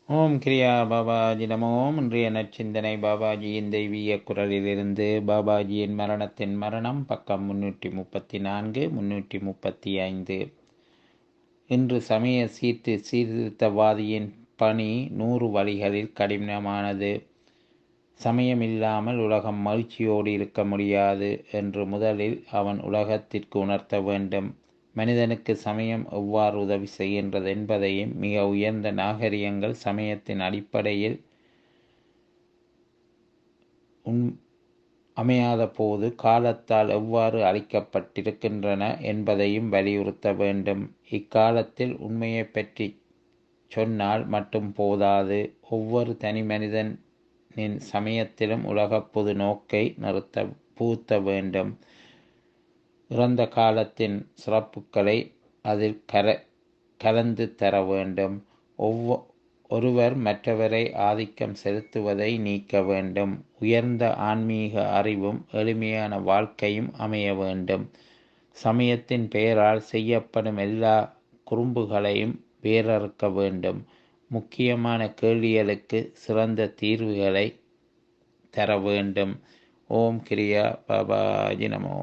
ஓம் கிரியா பாபாஜி நமோம் இன்றைய நற்சிந்தனை பாபாஜியின் தெய்வீக குரலிலிருந்து பாபாஜியின் மரணத்தின் மரணம் பக்கம் முன்னூற்றி முப்பத்தி நான்கு முன்னூற்றி முப்பத்தி ஐந்து இன்று சமய சீர்த்து சீர்திருத்தவாதியின் பணி நூறு வழிகளில் கடினமானது சமயம் இல்லாமல் உலகம் மகிழ்ச்சியோடு இருக்க முடியாது என்று முதலில் அவன் உலகத்திற்கு உணர்த்த வேண்டும் மனிதனுக்கு சமயம் எவ்வாறு உதவி செய்கின்றது என்பதையும் மிக உயர்ந்த நாகரிகங்கள் சமயத்தின் அடிப்படையில் உண் அமையாத போது காலத்தால் எவ்வாறு அளிக்கப்பட்டிருக்கின்றன என்பதையும் வலியுறுத்த வேண்டும் இக்காலத்தில் உண்மையை பற்றி சொன்னால் மட்டும் போதாது ஒவ்வொரு தனி மனிதனின் சமயத்திலும் உலக பொது நோக்கை நிறுத்த பூத்த வேண்டும் இறந்த காலத்தின் சிறப்புகளை அதில் கர கலந்து தர வேண்டும் ஒவ்வொ ஒருவர் மற்றவரை ஆதிக்கம் செலுத்துவதை நீக்க வேண்டும் உயர்ந்த ஆன்மீக அறிவும் எளிமையான வாழ்க்கையும் அமைய வேண்டும் சமயத்தின் பெயரால் செய்யப்படும் எல்லா குறும்புகளையும் வேறறுக்க வேண்டும் முக்கியமான கேள்விகளுக்கு சிறந்த தீர்வுகளை தர வேண்டும் ஓம் கிரியா பாபாஜி நமோ